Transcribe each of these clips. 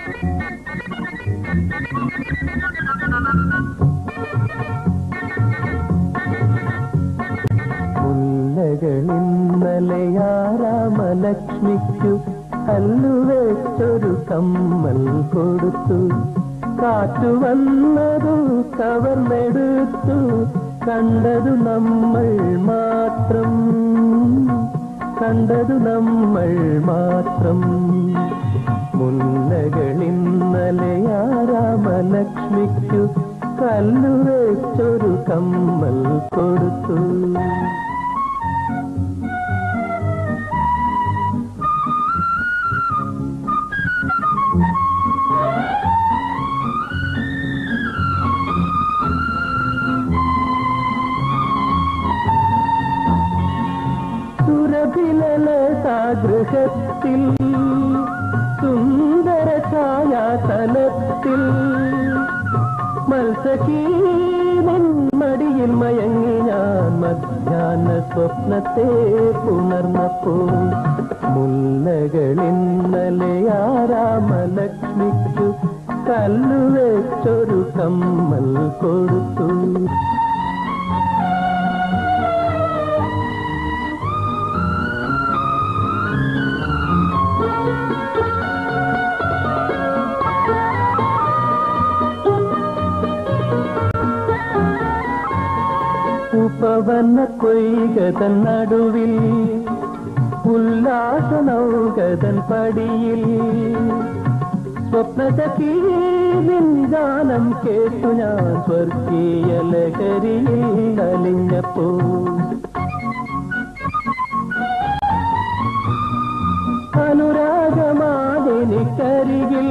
മുല്ലകളിന്നലെയാരാമലക്ഷ്മിക്കു കല്ലുവെച്ചൊരു കമ്മൽ കൊടുത്തു കാറ്റു വന്നതു കവർന്നെടുത്തു കണ്ടതു നമ്മൾ മാത്രം കണ്ടതു നമ്മൾ മാത്രം മുല്ലകളിന്നലെയാരാമലക്ഷ്മിക്കു കല്ലുവെച്ചൊരു കമ്മൽ കൊടുത്തു സുരഭിലസാഗൃഹത്തിൽ സുന്ദര ഛായാതലത്തിൽ മത്സഖീനൻ മടിയിൽ മയങ്ങി ഞാൻ മധ്യാഹ്ന സ്വപ്നത്തെ പുണർന്നപ്പോൾ മുല്ലകളിന്നലെയാരാമലക്ഷ്മിക്കു കല്ലുവെച്ചൊരു കമ്മൽ കൊടുത്തു ഉപവന കൊയ്കതൻ നടുവിൽ ഉല്ലാസ നൗകതൻ പടിയിൽ സ്വപ്നസഖീനിൻ ഗാനം കേട്ടു ഞാൻ സ്വർഗീയ ലഹരിയിൽ അലിഞ്ഞപ്പോൾ അനുരാഗമാതിനിക്കരികിൽ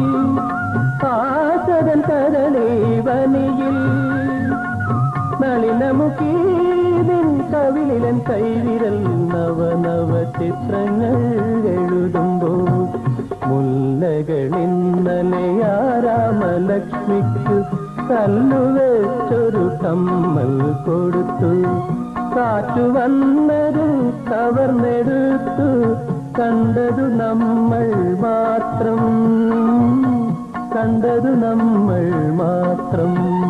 ആസതൻ കരളി വനിയിൽ നളിനമുഖീതിൻ കവിളിലൻ കൈവിരൽ നവനവ ചിത്രങ്ങൾ എഴുതുമ്പോൾ മുല്ലകളിന്നലെയാരാമലക്ഷ്മിക്കു കല്ലുവെച്ചൊരു കമ്മൽ കൊടുത്തു കാറ്റു വന്നതു കവർന്നെടുത്തു കണ്ടതു നമ്മൾ മാത്രം കണ്ടതു നമ്മൾ മാത്രം